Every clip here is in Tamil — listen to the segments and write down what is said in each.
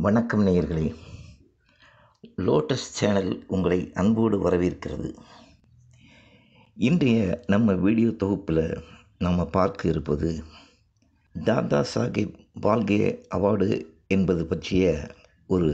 வணக்கம் நேயர்களே லோட்டஸ் சேனல் உங்களை அன்போடு வரவேற்கிறது இன்றைய நம்ம வீடியோ தொகுப்பில் நம்ம பார்க்க இருப்பது தாதா சாஹேப் பால்கே அவார்டு என்பது பற்றிய ஒரு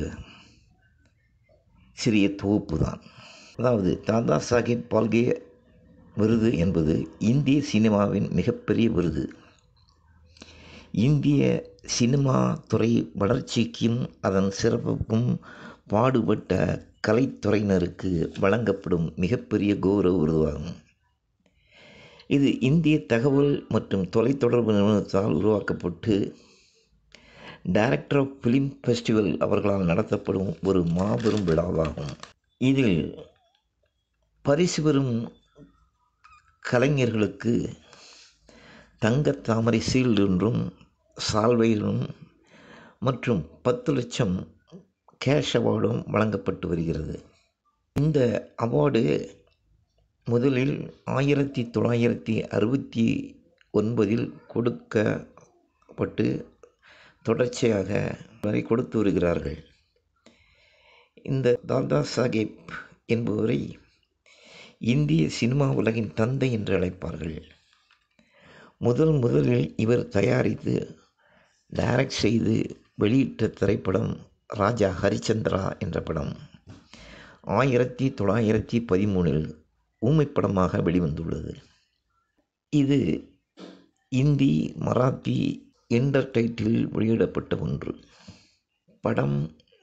சிறிய தொகுப்பு தான் அதாவது தாதா சாஹேப் பால்கே விருது என்பது இந்திய சினிமாவின் மிகப்பெரிய விருது இந்திய சினிமா துறை வளர்ச்சிக்கும் அதன் சிறப்புக்கும் பாடுபட்ட கலைத்துறையினருக்கு வழங்கப்படும் மிகப்பெரிய கௌரவ விருதுவாகும் இது இந்திய தகவல் மற்றும் தொலைத்தொடர்பு நிறுவனத்தால் உருவாக்கப்பட்டு டைரக்டர் ஆஃப் ஃபிலிம் ஃபெஸ்டிவல் அவர்களால் நடத்தப்படும் ஒரு மாபெரும் விழாவாகும் இதில் பரிசு பெறும் கலைஞர்களுக்கு தங்கத் தாமரை சீல்டு என்றும் சால்வையிலும் மற்றும் பத்து லட்சம் கேஷ் அவார்டும் வழங்கப்பட்டு வருகிறது இந்த அவார்டு முதலில் ஆயிரத்தி தொள்ளாயிரத்தி அறுபத்தி ஒன்பதில் கொடுக்கப்பட்டு தொடர்ச்சியாக வரை கொடுத்து வருகிறார்கள் இந்த தாதா சாஹேப் என்பவரை இந்திய சினிமா உலகின் தந்தை என்று அழைப்பார்கள் முதல் முதலில் இவர் தயாரித்து டைரக்ட் செய்து வெளியிட்ட திரைப்படம் ராஜா ஹரிச்சந்திரா என்ற படம் ஆயிரத்தி தொள்ளாயிரத்தி பதிமூணில் ஊமைப்படமாக வெளிவந்துள்ளது இது இந்தி மராத்தி என்ற டைட்டில் வெளியிடப்பட்ட ஒன்று படம்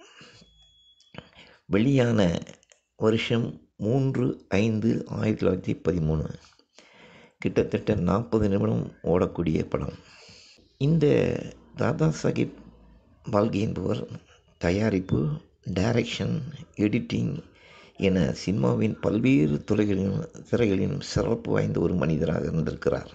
வெளியான வருஷம் மூன்று ஐந்து ஆயிரத்தி தொள்ளாயிரத்தி பதிமூணு கிட்டத்தட்ட நாற்பது நிமிடம் ஓடக்கூடிய படம் இந்த தாதா சாஹிப் பால்கே என்பவர் தயாரிப்பு டைரக்ஷன் எடிட்டிங் என சினிமாவின் பல்வேறு துறைகளிலும் திரைகளிலும் சிறப்பு வாய்ந்த ஒரு மனிதராக இருந்திருக்கிறார்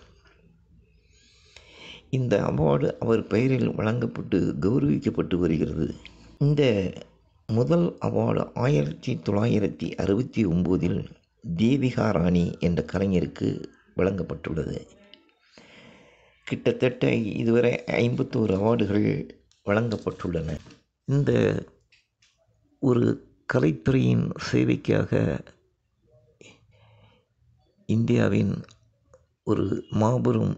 இந்த அவார்டு அவர் பெயரில் வழங்கப்பட்டு கௌரவிக்கப்பட்டு வருகிறது இந்த முதல் அவார்டு ஆயிரத்தி தொள்ளாயிரத்தி அறுபத்தி ஒம்போதில் தேவிகா ராணி என்ற கலைஞருக்கு வழங்கப்பட்டுள்ளது கிட்டத்தட்ட இதுவரை ஐம்பத்தோரு அவார்டுகள் வழங்கப்பட்டுள்ளன இந்த ஒரு கலைத்துறையின் சேவைக்காக இந்தியாவின் ஒரு மாபெரும்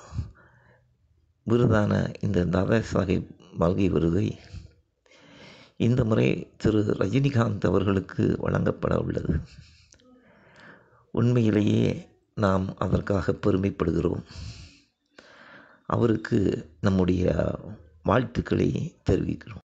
விருதான இந்த தாதா சாஹேப் பால்கே விருதை இந்த முறை திரு ரஜினிகாந்த் அவர்களுக்கு வழங்கப்பட உள்ளது உண்மையிலேயே நாம் அதற்காக பெருமைப்படுகிறோம் அவருக்கு நம்முடைய வாழ்த்துக்களை தெரிவிக்கிறோம்